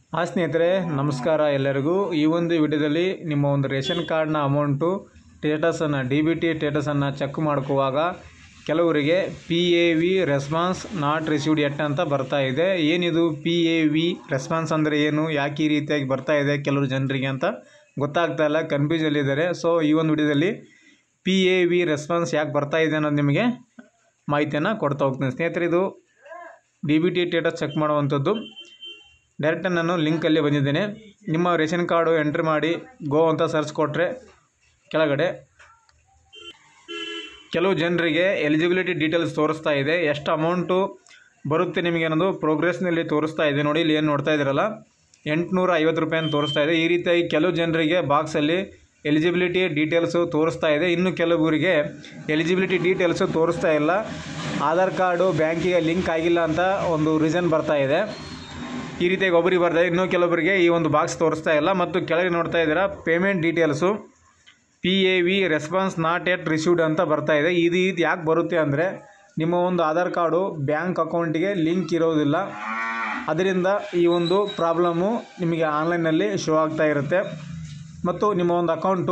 ಹಾಂ ಸ್ನೇಹಿತರೆ ನಮಸ್ಕಾರ ಎಲ್ಲರಿಗೂ ಈ ಒಂದು ವಿಡಿಯೋದಲ್ಲಿ ನಿಮ್ಮ ಒಂದು ರೇಷನ್ ಕಾರ್ಡ್ನ ಅಮೌಂಟು ಸ್ಟೇಟಸನ್ನು ಡಿ ಬಿ ಟಿ ಸ್ಟೇಟಸನ್ನು ಚೆಕ್ ಮಾಡ್ಕೋವಾಗ ಕೆಲವರಿಗೆ P A V response not received yet ಅಂತ ಬರ್ತಾ ಇದೆ ಏನಿದು ಪಿ ಎ ವಿ ರೆಸ್ಪಾನ್ಸ್ ಅಂದರೆ ಏನು ಯಾಕೆ ಈ ರೀತಿಯಾಗಿ ಬರ್ತಾ ಇದೆ ಕೆಲವರು ಜನರಿಗೆ ಅಂತ ಗೊತ್ತಾಗ್ತಾ ಇಲ್ಲ ಕನ್ಫ್ಯೂಸಲ್ಲಿದ್ದಾರೆ ಸೊ ಈ ಒಂದು ವಿಡಿಯೋದಲ್ಲಿ ಪಿ ಎ ವಿ ರೆಸ್ಪಾನ್ಸ್ ಯಾಕೆ ಬರ್ತಾ ಇದೆ ಅನ್ನೋದು ನಿಮಗೆ ಮಾಹಿತಿಯನ್ನು ಕೊಡ್ತಾ ಹೋಗ್ತೀನಿ ಸ್ನೇಹಿತರೆ ಇದು D B T status check ಮಾಡುವಂಥದ್ದು ಡೈರೆಕ್ಟ್ ನಾನು ಲಿಂಕಲ್ಲಿ ಬಂದಿದ್ದೇನೆ ನಿಮ್ಮ ರೇಷನ್ ಕಾರ್ಡು ಎಂಟ್ರಿ ಮಾಡಿ ಗೋ ಅಂತ ಸರ್ಚ್ ಕೊಟ್ಟರೆ ಕೆಳಗಡೆ ಕೆಲವು ಜನರಿಗೆ ಎಲಿಜಿಬಿಲಿಟಿ ಡೀಟೇಲ್ಸ್ ತೋರಿಸ್ತಾ ಇದೆ ಎಷ್ಟು ಅಮೌಂಟು ಬರುತ್ತೆ ನಿಮಗೆ ಅನ್ನೋದು ಪ್ರೋಗ್ರೆಸ್ನಲ್ಲಿ ತೋರಿಸ್ತಾ ಇದೆ ನೋಡಿ ಇಲ್ಲಿ ಏನು ನೋಡ್ತಾ ಇದ್ದೀರಲ್ಲ ಎಂಟುನೂರ ಐವತ್ತು ರೂಪಾಯಿ ಅಂತ ತೋರಿಸ್ತಾ ಇದೆ ಈ ರೀತಿಯಾಗಿ ಕೆಲವು ಜನರಿಗೆ ಬಾಕ್ಸಲ್ಲಿ ಎಲಿಜಿಬಿಲಿಟಿ ಡೀಟೇಲ್ಸು ತೋರಿಸ್ತಾ ಇದೆ ಇನ್ನು ಕೆಲವರಿಗೆ ಎಲಿಜಿಬಿಲಿಟಿ ಡೀಟೇಲ್ಸು ತೋರಿಸ್ತಾ ಇಲ್ಲ ಆಧಾರ್ ಕಾರ್ಡು ಬ್ಯಾಂಕಿಗೆ ಲಿಂಕ್ ಆಗಿಲ್ಲ ಅಂತ ಒಂದು ರೀಸನ್ ಬರ್ತಾ ಇದೆ ಈ ರೀತಿಯಾಗಿ ಒಬ್ಬರಿಗೆ ಬರ್ತಾ ಇದೆ ಇನ್ನೂ ಕೆಲವರಿಗೆ ಈ ಒಂದು ಬಾಕ್ಸ್ ತೋರಿಸ್ತಾ ಇಲ್ಲ ಮತ್ತು ಕೆಳಗೆ ನೋಡ್ತಾ ಇದ್ದೀರಾ payment details P A V response not yet received ಅಂತ ಬರ್ತಾ ಇದೆ ಇದು ಇದು ಯಾಕೆ ಬರುತ್ತೆ ಅಂದರೆ ನಿಮ್ಮ ಒಂದು ಆಧಾರ್ ಕಾರ್ಡು ಬ್ಯಾಂಕ್ ಅಕೌಂಟಿಗೆ ಲಿಂಕ್ ಇರೋದಿಲ್ಲ ಅದರಿಂದ ಈ ಒಂದು ಪ್ರಾಬ್ಲಮ್ಮು ನಿಮಗೆ ಆನ್ಲೈನಲ್ಲಿ ಶೋ ಆಗ್ತಾ ಇರುತ್ತೆ ಮತ್ತು ನಿಮ್ಮ ಒಂದು ಅಕೌಂಟು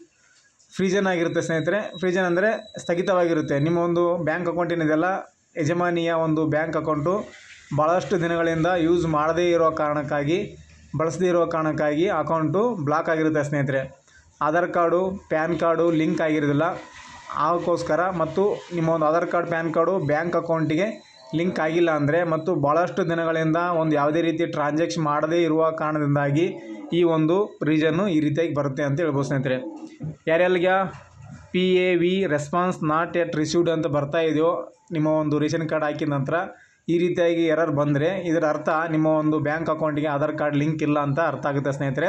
ಫ್ರೀಜನ್ ಆಗಿರುತ್ತೆ ಸ್ನೇಹಿತರೆ ಫ್ರೀಜನ್ ಅಂದರೆ ಸ್ಥಗಿತವಾಗಿರುತ್ತೆ ನಿಮ್ಮ ಒಂದು ಬ್ಯಾಂಕ್ ಅಕೌಂಟ್ ಏನಿದೆಯಲ್ಲ ಯಜಮಾನಿಯ ಒಂದು ಬ್ಯಾಂಕ್ ಅಕೌಂಟು ಭಾಳಷ್ಟು ದಿನಗಳಿಂದ ಯೂಸ್ ಮಾಡದೇ ಇರೋ ಕಾರಣಕ್ಕಾಗಿ ಬಳಸದೇ ಇರೋ ಕಾರಣಕ್ಕಾಗಿ ಅಕೌಂಟು ಬ್ಲಾಕ್ ಆಗಿರುತ್ತೆ ಸ್ನೇಹಿತರೆ Aadhaar card PAN card link ಆಗಿರೋದಿಲ್ಲ ಅದಕ್ಕೋಸ್ಕರ ಮತ್ತು ನಿಮ್ಮ ಒಂದು Aadhaar card PAN card bank ಅಕೌಂಟಿಗೆ ಲಿಂಕ್ ಆಗಿಲ್ಲ ಅಂದರೆ ಮತ್ತು ಭಾಳಷ್ಟು ದಿನಗಳಿಂದ ಒಂದು ಯಾವುದೇ ರೀತಿ ಟ್ರಾನ್ಸಾಕ್ಷನ್ ಮಾಡದೇ ಇರುವ ಕಾರಣದಿಂದಾಗಿ ಈ ಒಂದು ರೀಸನ್ನು ಈ ರೀತಿಯಾಗಿ ಬರುತ್ತೆ ಅಂತ ಹೇಳ್ಬೋದು ಸ್ನೇಹಿತರೆ ಯಾರ್ಯಾರಿಗೆ P A V response not yet received ಅಂತ ಬರ್ತಾ ಇದೆಯೋ ನಿಮ್ಮ ಒಂದು ರೇಷನ್ ಕಾರ್ಡ್ ಹಾಕಿದ ನಂತರ ಈ ರೀತಿಯಾಗಿ ಎರರ್ ಬಂದರೆ ಇದರ ಅರ್ಥ ನಿಮ್ಮ ಒಂದು ಬ್ಯಾಂಕ್ ಅಕೌಂಟಿಗೆ ಆಧಾರ್ ಕಾರ್ಡ್ ಲಿಂಕ್ ಇಲ್ಲ ಅಂತ ಅರ್ಥ ಆಗುತ್ತೆ ಸ್ನೇಹಿತರೆ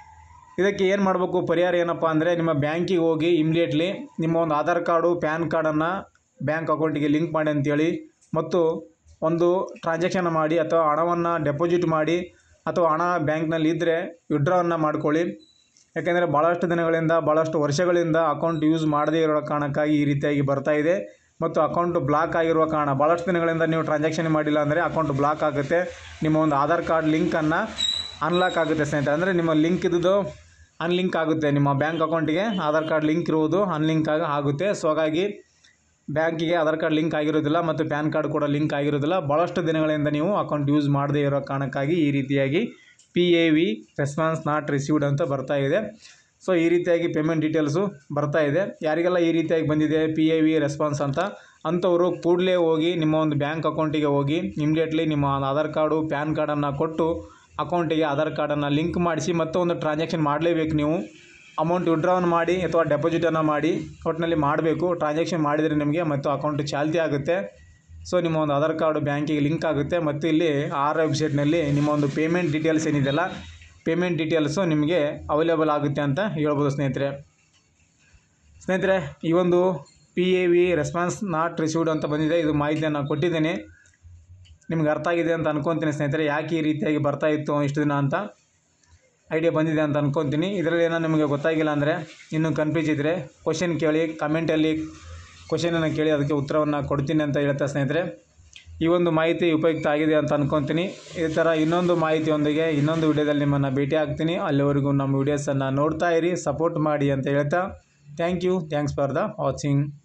ಇದಕ್ಕೆ ಏನು ಮಾಡಬೇಕು ಪರಿಹಾರ ಏನಪ್ಪ ಅಂದರೆ ನಿಮ್ಮ ಬ್ಯಾಂಕಿಗೆ ಹೋಗಿ ಇಮ್ಡಿಯೇಟ್ಲಿ ನಿಮ್ಮ ಒಂದು ಆಧಾರ್ ಕಾರ್ಡು ಪ್ಯಾನ್ ಕಾರ್ಡನ್ನು ಬ್ಯಾಂಕ್ ಅಕೌಂಟಿಗೆ ಲಿಂಕ್ ಮಾಡಿ ಅಂತೇಳಿ ಮತ್ತು ಒಂದು ಟ್ರಾನ್ಸಾಕ್ಷನ್ ಮಾಡಿ ಅಥವಾ ಹಣವನ್ನು ಡೆಪಾಸಿಟ್ ಮಾಡಿ ಅಥವಾ ಹಣ ಬ್ಯಾಂಕ್ನಲ್ಲಿ ಇದ್ದರೆ ವಿಡ್ರಾವನ್ನು ಮಾಡ್ಕೊಳ್ಳಿ ಯಾಕೆಂದರೆ ಭಾಳಷ್ಟು ದಿನಗಳಿಂದ ಭಾಳಷ್ಟು ವರ್ಷಗಳಿಂದ ಅಕೌಂಟ್ ಯೂಸ್ ಮಾಡದೇ ಇರೋ ಕಾರಣಕ್ಕಾಗಿ ಈ ರೀತಿಯಾಗಿ ಬರ್ತಾ ಇದೆ ಮತ್ತು ಅಕೌಂಟ್ ಬ್ಲಾಕ್ ಆಗಿರುವ ಕಾರಣ ಭಾಳಷ್ಟು ದಿನಗಳಿಂದ ನೀವು ಟ್ರಾನ್ಸಾಕ್ಷನ್ ಮಾಡಿಲ್ಲ ಅಂದರೆ ಅಕೌಂಟ್ ಬ್ಲಾಕ್ ಆಗುತ್ತೆ ನಿಮ್ಮ ಒಂದು ಆಧಾರ್ ಕಾರ್ಡ್ ಲಿಂಕನ್ನು ಅನ್ಲಾಕ್ ಆಗುತ್ತೆ ಸ್ನೇಹಿತರೆ ಅಂದರೆ ನಿಮ್ಮ ಲಿಂಕ್ ಇದ್ದು ಅನ್ಲಿಂಕ್ ಆಗುತ್ತೆ ನಿಮ್ಮ ಬ್ಯಾಂಕ್ ಅಕೌಂಟಿಗೆ ಆಧಾರ್ ಕಾರ್ಡ್ ಲಿಂಕ್ ಇರುವುದು ಅನ್ಲಿಂಕ್ ಆಗಿ ಆಗುತ್ತೆ ಸೊ ಹಾಗಾಗಿ ಬ್ಯಾಂಕಿಗೆ ಆಧಾರ್ ಕಾರ್ಡ್ ಲಿಂಕ್ ಆಗಿರೋದಿಲ್ಲ ಮತ್ತು ಪ್ಯಾನ್ ಕಾರ್ಡ್ ಕೂಡ ಲಿಂಕ್ ಆಗಿರೋದಿಲ್ಲ ಭಾಳಷ್ಟು ದಿನಗಳಿಂದ ನೀವು ಅಕೌಂಟ್ ಯೂಸ್ ಮಾಡದೇ ಇರೋ ಕಾರಣಕ್ಕಾಗಿ ಈ ರೀತಿಯಾಗಿ P A V response not received ಅಂತ ಬರ್ತಾ ಇದೆ ಸೊ ಈ ರೀತಿಯಾಗಿ ಪೇಮೆಂಟ್ ಡೀಟೇಲ್ಸು ಬರ್ತಾ ಇದೆ ಯಾರಿಗೆಲ್ಲ ಈ ರೀತಿಯಾಗಿ ಬಂದಿದೆ ಪಿ ಎ ವಿ ರೆಸ್ಪಾನ್ಸ್ ಅಂತ ಅಂಥವರು ಕೂಡಲೇ ಹೋಗಿ ನಿಮ್ಮ ಒಂದು ಬ್ಯಾಂಕ್ ಅಕೌಂಟಿಗೆ ಹೋಗಿ ಇಮಿಡಿಯೇಟ್ಲಿ ನಿಮ್ಮ ಆಧಾರ್ ಕಾರ್ಡು ಪ್ಯಾನ್ ಕಾರ್ಡನ್ನು ಕೊಟ್ಟು ಅಕೌಂಟಿಗೆ ಆಧಾರ್ ಕಾರ್ಡನ್ನು ಲಿಂಕ್ ಮಾಡಿಸಿ ಮತ್ತೆ ಒಂದು ಟ್ರಾನ್ಸಾಕ್ಷನ್ ಮಾಡಲೇಬೇಕು ನೀವು ಅಮೌಂಟ್ ವಿಡ್ರಾವನ್ ಮಾಡಿ ಅಥವಾ ಡೆಪಾಸಿಟನ್ನು ಮಾಡಿ ಒಟ್ಟಿನಲ್ಲಿ ಮಾಡಬೇಕು ಟ್ರಾನ್ಸಾಕ್ಷನ್ ಮಾಡಿದರೆ ನಿಮಗೆ ಮತ್ತು ಅಕೌಂಟ್ ಚಾಲ್ತಿ ಆಗುತ್ತೆ ಸೊ ನಿಮ್ಮ ಒಂದು ಆಧಾರ್ ಕಾರ್ಡು ಬ್ಯಾಂಕಿಗೆ ಲಿಂಕ್ ಆಗುತ್ತೆ ಮತ್ತು ಇಲ್ಲಿ ಆರ್ ವೆಬ್ಸೈಟ್ನಲ್ಲಿ ನಿಮ್ಮ ಒಂದು ಪೇಮೆಂಟ್ ಡೀಟೇಲ್ಸ್ ಏನಿದೆಯಲ್ಲ ಪೇಮೆಂಟ್ ಡೀಟೇಲ್ಸು ನಿಮಗೆ ಅವೈಲೇಬಲ್ ಆಗುತ್ತೆ ಅಂತ ಹೇಳ್ಬೋದು ಸ್ನೇಹಿತರೆ ಸ್ನೇಹಿತರೆ ಈ ಒಂದು P A V response not received ಅಂತ ಬಂದಿದೆ ಇದು ಮಾಹಿತಿಯನ್ನು ಕೊಟ್ಟಿದ್ದೇನೆ ನಿಮ್ಗೆ ಅರ್ಥ ಆಗಿದೆ ಅಂತ ಅನ್ಕೊತೀನಿ ಸ್ನೇಹಿತರೆ ಯಾಕೆ ಈ ರೀತಿಯಾಗಿ ಬರ್ತಾ ಇತ್ತು ಇಷ್ಟು ದಿನ ಅಂತ ಐಡಿಯಾ ಬಂದಿದೆ ಅಂತ ಅನ್ಕೊತೀನಿ ಇದರಲ್ಲಿ ಏನೋ ನಿಮಗೆ ಗೊತ್ತಾಗಿಲ್ಲ ಅಂದರೆ ಇನ್ನೂ ಕನ್ಫ್ಯೂಸ್ ಇದ್ದರೆ ಕ್ವಶನ್ ಕೇಳಿ ಕಮೆಂಟಲ್ಲಿ ಕ್ವಶನನ್ನು ಕೇಳಿ ಅದಕ್ಕೆ ಉತ್ತರವನ್ನು ಕೊಡ್ತೀನಿ ಅಂತ ಹೇಳ್ತಾ ಸ್ನೇಹಿತರೆ ಈ ಒಂದು ಮಾಹಿತಿ ಉಪಯುಕ್ತ ಆಗಿದೆ ಅಂತ ಅನ್ಕೊತೀನಿ ಈ ಥರ ಇನ್ನೊಂದು ಮಾಹಿತಿಯೊಂದಿಗೆ ಇನ್ನೊಂದು ವಿಡಿಯೋದಲ್ಲಿ ನಿಮ್ಮನ್ನು ಭೇಟಿ ಆಗ್ತೀನಿ ಅಲ್ಲಿವರೆಗೂ ನಮ್ಮ ವೀಡಿಯೋಸನ್ನು ನೋಡ್ತಾ ಇರಿ ಸಪೋರ್ಟ್ ಮಾಡಿ ಅಂತ ಹೇಳ್ತಾ thank you thanks for the watching